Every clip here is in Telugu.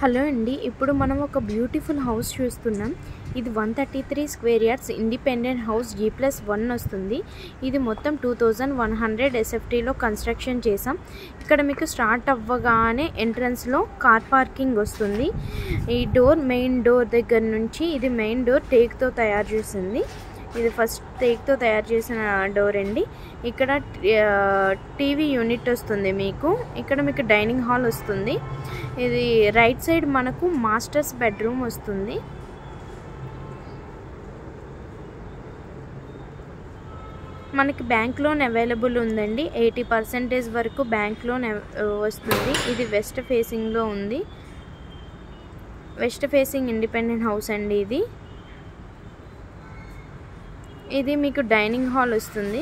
హలో అండి ఇప్పుడు మనం ఒక బ్యూటిఫుల్ హౌస్ చూస్తున్నాం ఇది one thirty three square yards independent house G plus one వస్తుంది ఇది మొత్తం టూ థౌజండ్ వన్ హండ్రెడ్ ఎస్ఎఫ్టీలో కన్స్ట్రక్షన్ చేసాం ఇక్కడ మీకు స్టార్ట్ అవ్వగానే ఎంట్రన్స్లో కార్ పార్కింగ్ వస్తుంది ఈ డోర్ మెయిన్ డోర్ దగ్గర నుంచి ఇది మెయిన్ డోర్ టేక్తో తయారు చేసింది ఇది ఫస్ట్ టేక్తో తయారు చేసిన డోర్ అండి ఇక్కడ టీవీ యూనిట్ వస్తుంది మీకు ఇక్కడ మీకు డైనింగ్ హాల్ వస్తుంది ఇది రైట్ సైడ్ మనకు మాస్టర్స్ బెడ్రూమ్ వస్తుంది మనకి బ్యాంక్ లోన్ అవైలబుల్ ఉందండి ఎయిటీ పర్సెంటేజ్ వరకు బ్యాంక్ లోన్ వస్తుంది ఇది వెస్ట్ ఫేసింగ్లో ఉంది వెస్ట్ ఫేసింగ్ ఇండిపెండెంట్ హౌస్ అండి ఇది ఇది మీకు డైనింగ్ హాల్ వస్తుంది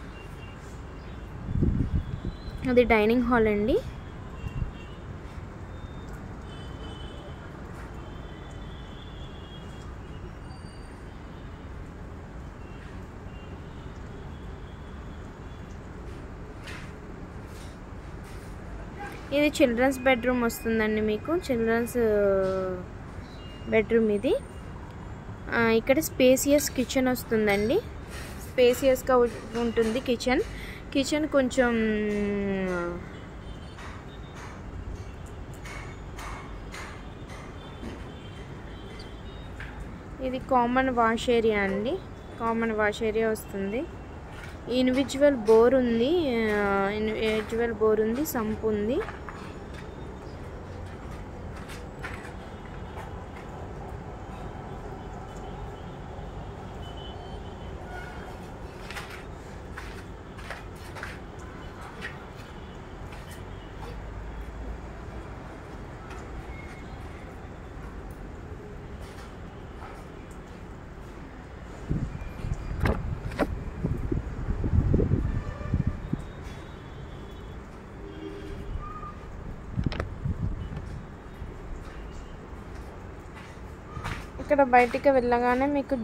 అది డైనింగ్ హాల్ అండి ఇది చిల్డ్రన్స్ బెడ్రూమ్ వస్తుందండి మీకు చిల్డ్రన్స్ బెడ్రూమ్ ఇది ఇక్కడ స్పేసియస్ కిచెన్ వస్తుందండి స్పేసియస్గా ఉంటుంది కిచెన్ కిచెన్ కొంచెం ఇది కామన్ వాష్ ఏరియా అండి కామన్ వాష్ ఏరియా వస్తుంది ఇండివిజువల్ బోర్ ఉంది ఇండివిజువల్ బోర్ ఉంది సంప్ ఉంది ఇక్కడ బయటికి వెళ్ళగానే మీకు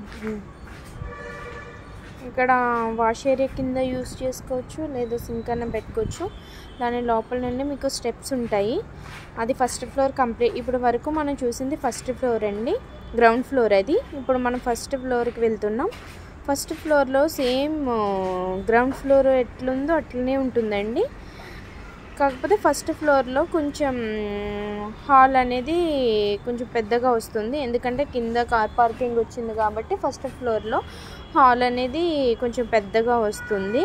ఇక్కడ వాష్ ఏరియా కింద యూస్ చేసుకోవచ్చు లేదా సింక్ అన్న పెట్టుకోవచ్చు దాని లోపల నుండి మీకు స్టెప్స్ ఉంటాయి అది ఫస్ట్ ఫ్లోర్ కంప్లీట్ ఇప్పుడు వరకు మనం చూసింది ఫస్ట్ ఫ్లోర్ అండి గ్రౌండ్ ఫ్లోర్ అది ఇప్పుడు మనం ఫస్ట్ ఫ్లోర్కి వెళ్తున్నాం ఫస్ట్ ఫ్లోర్లో సేమ్ గ్రౌండ్ ఫ్లోర్ ఎట్లుందో అట్లనే ఉంటుందండి కాకపోతే ఫస్ట్ ఫ్లోర్లో కొంచెం హాల్ అనేది కొంచెం పెద్దగా వస్తుంది ఎందుకంటే కింద కార్ పార్కింగ్ వచ్చింది కాబట్టి ఫస్ట్ ఫ్లోర్లో హాల్ అనేది కొంచెం పెద్దగా వస్తుంది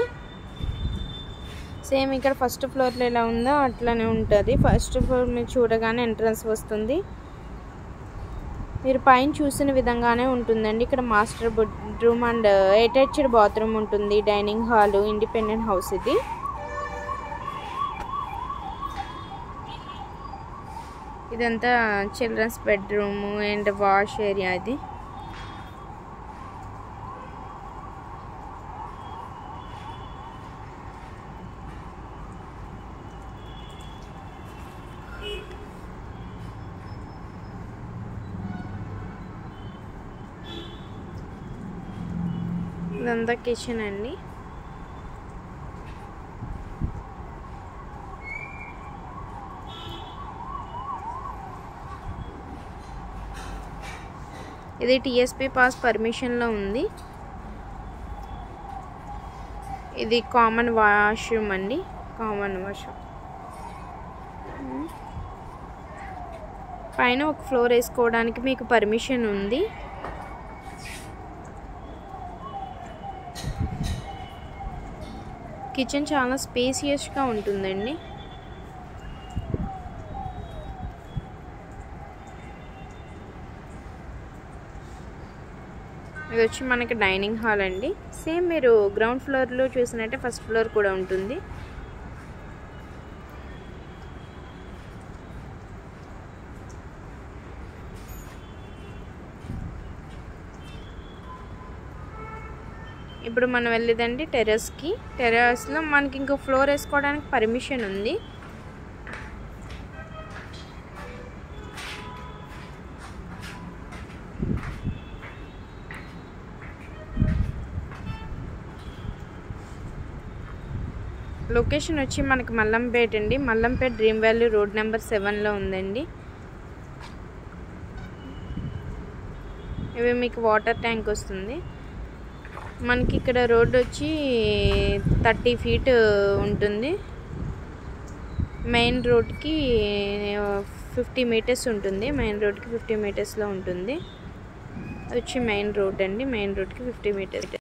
సేమ్ ఇక్కడ ఫస్ట్ ఫ్లోర్లో ఎలా ఉందో అట్లనే ఉంటుంది ఫస్ట్ ఫ్లోర్ మీరు చూడగానే ఎంట్రన్స్ వస్తుంది మీరు పైన చూసిన విధంగానే ఉంటుందండి ఇక్కడ master bedroom and attached bathroom ఉంటుంది డైనింగ్ హాల్ ఇండిపెండెంట్ హౌస్ ఇది ఇదంతా children's bedroom and wash area ఇది ఇదంతా కిచెన్ అండి ఇది టిఎస్పి పాస్ పర్మిషన్లో ఉంది ఇది కామన్ వాష్రూమ్ అండి కామన్ వాష్రూమ్ పైన ఒక ఫ్లోర్ వేసుకోవడానికి మీకు పర్మిషన్ ఉంది కిచెన్ చాలా స్పేసియస్గా ఉంటుందండి ఇది వచ్చి మనకి డైనింగ్ హాల్ అండి సేమ్ మీరు గ్రౌండ్ ఫ్లోర్లో చూసినట్టే ఫస్ట్ ఫ్లోర్ కూడా ఉంటుంది ఇప్పుడు మనం వెళ్ళేదండి టెర్రస్కి టెర్రస్లో మనకి ఇంకో ఫ్లోర్ వేసుకోవడానికి పర్మిషన్ ఉంది లొకేషన్ వచ్చి మనకి మల్లంపేట అండి Mallampet dream valley road number సెవెన్లో ఉందండి ఇవి మీకు వాటర్ ట్యాంక్ వస్తుంది మనకి ఇక్కడ రోడ్ వచ్చి థర్టీ ఫీట్ ఉంటుంది మెయిన్ రోడ్కి ఫిఫ్టీ మీటర్స్ ఉంటుంది మెయిన్ రోడ్కి ఫిఫ్టీ మీటర్స్లో ఉంటుంది అది వచ్చి మెయిన్ రోడ్ అండి మెయిన్ రోడ్కి ఫిఫ్టీ మీటర్స్